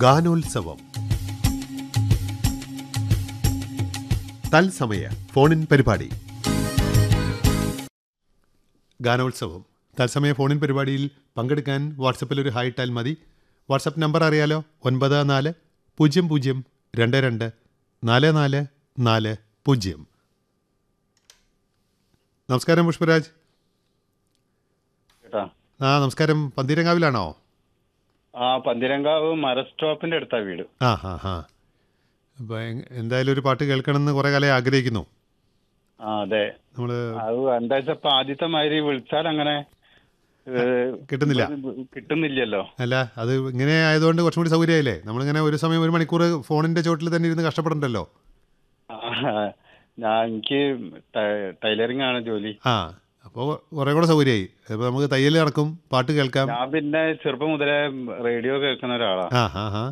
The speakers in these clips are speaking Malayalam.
ഗാനോത്സവം തത്സമയ ഫോണിൻ പരിപാടി ഗാനോത്സവം തത്സമയ ഫോണിൻ പരിപാടിയിൽ പങ്കെടുക്കാൻ വാട്സപ്പിൽ ഒരു ഹായ് ഇട്ടാൽ മതി വാട്സപ്പ് നമ്പർ അറിയാലോ ഒൻപത് നാല് പൂജ്യം പൂജ്യം രണ്ട് രണ്ട് നാല് നാല് നാല് പൂജ്യം നമസ്കാരം പുഷ്പരാജ് കേട്ടാ ആ നമസ്കാരം പന്തീരങ്കാവിലാണോ ആ പന്തിരങ്കാവ് മര സ്റ്റോപ്പിന്റെ അടുത്താ വീട് ആ ഹാ ഹാ അപ്പോൾ എന്തായാലും ഒരു പാട്ട് കേൾക്കണമെന്ന് കുറേ കാലം ആഗ്രഹിക്കുന്നു ആ അതെ നമ്മൾ അത് എന്താ വെച്ചാ ഇപ്പൊ ആദ്യത്തെ മാതിരി വിളിച്ചാൽ അങ്ങനെ ഏഹ്, കിട്ടുന്നില്ല കിട്ടുന്നില്ലല്ലോ അല്ല അത് ഇങ്ങനെ ആയതുകൊണ്ട് കുറച്ചും കൂടി സൗകര്യമായില്ലേ നമ്മളിങ്ങനെ ഒരു സമയം ഒരു മണിക്കൂർ ഫോണിൻ്റെ ചോട്ടിൽ തന്നെ ഇരുന്ന് കഷ്ടപ്പെടണ്ടല്ലോ ആ, ഞാൻ എനിക്ക് ടൈലറിംഗ് ആണ് ജോലി ആ അപ്പോൾ കുറേ കൂടെ സൗകര്യമായി അപ്പോൾ നമുക്ക് തയ്യൽ നടക്കും പാട്ട് കേൾക്കാം ഞാൻ പിന്നെ ചെറുപ്പം മുതലേ റേഡിയോ കേൾക്കുന്ന ഒരാളാ ആ ഹാ ഹാ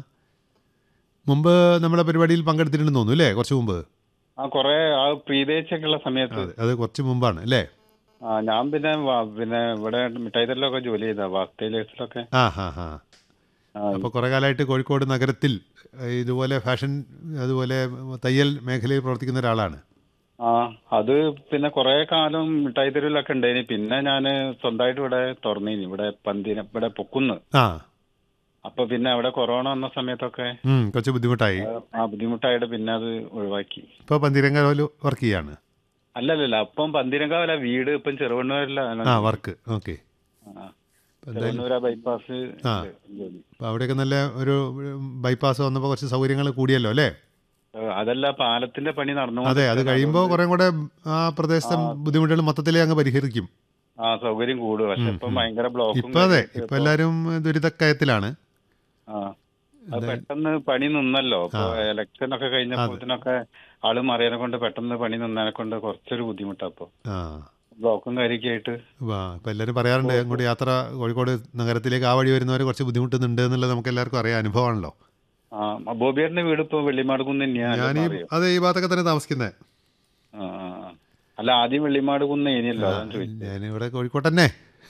മുമ്പ് നമ്മുടെ പരിപാടിയിൽ പങ്കെടുത്തിട്ടുണ്ടെന്ന് തോന്നുന്നു അല്ലേ കുറച്ച് മുമ്പ് ആ കൊറേ ആ പ്രീതേച്ചൊക്കെ ഉള്ള സമയത്ത് അതെ അത് കുറച്ച് മുമ്പാണ് അല്ലേ ആ ഞാൻ പിന്നെ വ- പിന്നെ ഇവിടെ മിഠായി തെരുവിലൊക്കെ ജോലി ചെയ്ത വാക്ക് ടൈലേഴ്സിലൊക്കെ ആ ഹാ ഹാ ആ, അപ്പോൾ കുറേ കാലമായിട്ട് കോഴിക്കോട് നഗരത്തിൽ ഏഹ്, ഇതുപോലെ ഫാഷൻ അതുപോലെ തയ്യൽ മേഖലയിൽ പ്രവർത്തിക്കുന്ന ഒരാളാണ് ആ അത് പിന്നെ കൊറേ കാലം മിഠായി തെരുവിലൊക്കെ ഉണ്ടായിനി പിന്നെ ഞാൻ സ്വന്തമായിട്ട് ഇവിടെ തുറന്നീനി ഇവിടെ പന്തിന ഇവിടെ പൊക്കുന്ന് ആ അപ്പൊ പിന്നെ അവിടെ കൊറോണ വന്ന സമയത്തൊക്കെ ഉം, കുറച്ച് ബുദ്ധിമുട്ടായി ആ ബുദ്ധിമുട്ടായിട്ട് പിന്നെ അത് ഒഴിവാക്കി ഇപ്പോൾ പന്തീരങ്കാവിൽ വർക്ക് ചെയ്യാണ് അല്ലല്ലല്ല അപ്പം പന്തിരങ്കാവല്ല വീട് ഇപ്പം ചെറുവണ്ണൂരല്ല ആ വർക്ക് ഓക്കെ ചെറുവണ്ണൂര ബൈപ്പാസ് ആ. ജോലി അപ്പോൾ അവിടെയൊക്കെ നല്ല ഒരു ബൈപ്പാസ് വന്നപ്പോൾ കുറച്ച് സൗകര്യങ്ങൾ കൂടിയല്ലോ അല്ലേ ഏ, അതല്ല പാലത്തിന്റെ പണി നടന്നു അതെ അത് കഴിയുമ്പോൾ കുറേ കൂടെ ആ പ്രദേശത്തെ ബുദ്ധിമുട്ടുകൾ മൊത്തത്തിൽ അങ്ങ് പരിഹരിക്കും ആ സൗകര്യം കൂടും പക്ഷെ ഇപ്പം ഭയങ്കര ബ്ലോക്കും ഇപ്പം അതെ ഇപ്പം എല്ലാവരും ദുരിതക്കയത്തിലാണ് ആ അത് പെട്ടെന്ന് പണി നിന്നല്ലോ ഇപ്പൊ ഇലക്ഷൻ ഒക്കെ കഴിഞ്ഞപ്പോഴത്തിനൊക്കെ ആള് മറിയനെ കൊണ്ട് പെട്ടെന്ന് പണി നിന്നതിനെ കൊണ്ട് കുറച്ചൊരു ബുദ്ധിമുട്ടാ ഇപ്പൊ ആ ബ്ലോക്കും കാര്യമൊക്കെ ആയിട്ട് വാ ഇപ്പം എല്ലാവരും പറയാറുണ്ട് അങ്ങോട്ട് യാത്ര കോഴിക്കോട് നഗരത്തിലേക്ക് ആ വഴി വരുന്നവർ കുറച്ച് ബുദ്ധിമുട്ടുന്നുണ്ട് എന്നുള്ളത് നമുക്ക് എല്ലാവർക്കും അറിയാം അനുഭവമാണല്ലോ ആ ബോബിയേട്ടന്റെ വീട് ഇപ്പൊ വെള്ളിമാട് കുന്ന് തന്നെയാണ് ഞാൻ ഈ അതെ ഈ ഭാഗത്തൊക്കെ തന്നെ താമസിക്കുന്നത് ആ, ആ, ആ. അല്ല ആദ്യം വെള്ളിമാട് കുന്ന് ഇനിയല്ലോ അതാണ് ചോദിച്ചത് ഞാനിവിടെ കോഴിക്കോട്ട് തന്നെ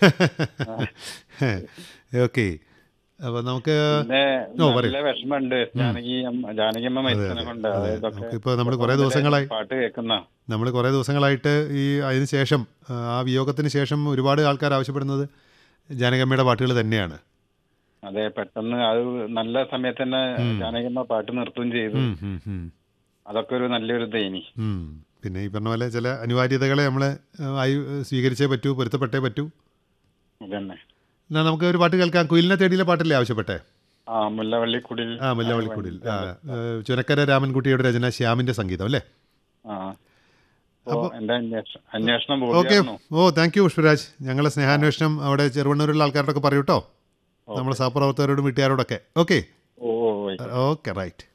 ഓക്കെ അപ്പോൾ നമുക്ക് പിന്നെ ഓ, പറയൂ. നല്ല വിഷമമുണ്ട് ജാനകി അമ്മ ജാനകി അമ്മ മരിച്ചതിനെ കൊണ്ട് അതൊക്കെ നമുക്കിപ്പോൾ നമ്മൾ കുറേ ദിവസങ്ങളായി പാട്ട് കേൾക്കുന്ന നമ്മൾ കുറേ ദിവസങ്ങളായിട്ട് ഈ അതിന് ശേഷം ആ, ആ വിയോഗത്തിന് ശേഷം ഒരുപാട് ആൾക്കാർ ആവശ്യപ്പെടുന്നത് ജാനകമ്മയുടെ പാട്ടുകൾ തന്നെയാണ് അതെ പെട്ടെന്ന് അത് നല്ല സമയത്ത് തന്നെ ജാനകി അമ്മ പാട്ട് നിർത്തുകയും ചെയ്തു ഉം, ഉം, ഉം. അതൊക്കെ ഒരു നല്ലൊരു തേനി ഉം. പിന്നെ ഈ പറഞ്ഞ പോലെ ചില അനിവാര്യതകളെ നമ്മൾ ആയി സ്വീകരിച്ചേ പറ്റൂ പൊരുത്തപ്പെട്ടേ പറ്റൂ അതന്നെ എന്നാൽ നമുക്ക് ഒരു പാട്ട് കേൾക്കാം കുയിലിനെ തേടിയിലെ പാട്ടല്ലേ ആവശ്യപ്പെട്ടെ ആ മുല്ലവള്ളിക്കുടിൽ ആ മുല്ലവള്ളിക്കുടിൽ ആ ഏഹ്, ചുനക്കര രാമൻകുട്ടിയുടെ രചന ശ്യാമിൻ്റെ സംഗീതം അല്ലേ ആ അപ്പോ എന്റെ അന്വേഷണം അന്വേഷണം ഓക്കെ പൂർത്തിയാക്കുന്നു ഓ താങ്ക് യു പുഷ്പരാജ് ഞങ്ങളെ സ്നേഹാന്വേഷണം അവിടെ ചെറുവണ്ണൂരുള്ള ആൾക്കാരോടൊക്കെ പറയൂ കേട്ടോ നമ്മളെ സഹപ്രവർത്തകരോടും വീട്ടുകാരോടൊക്കെ ഓക്കെ ഓ ഓ, ഓ ഓക്കെ റൈറ്റ്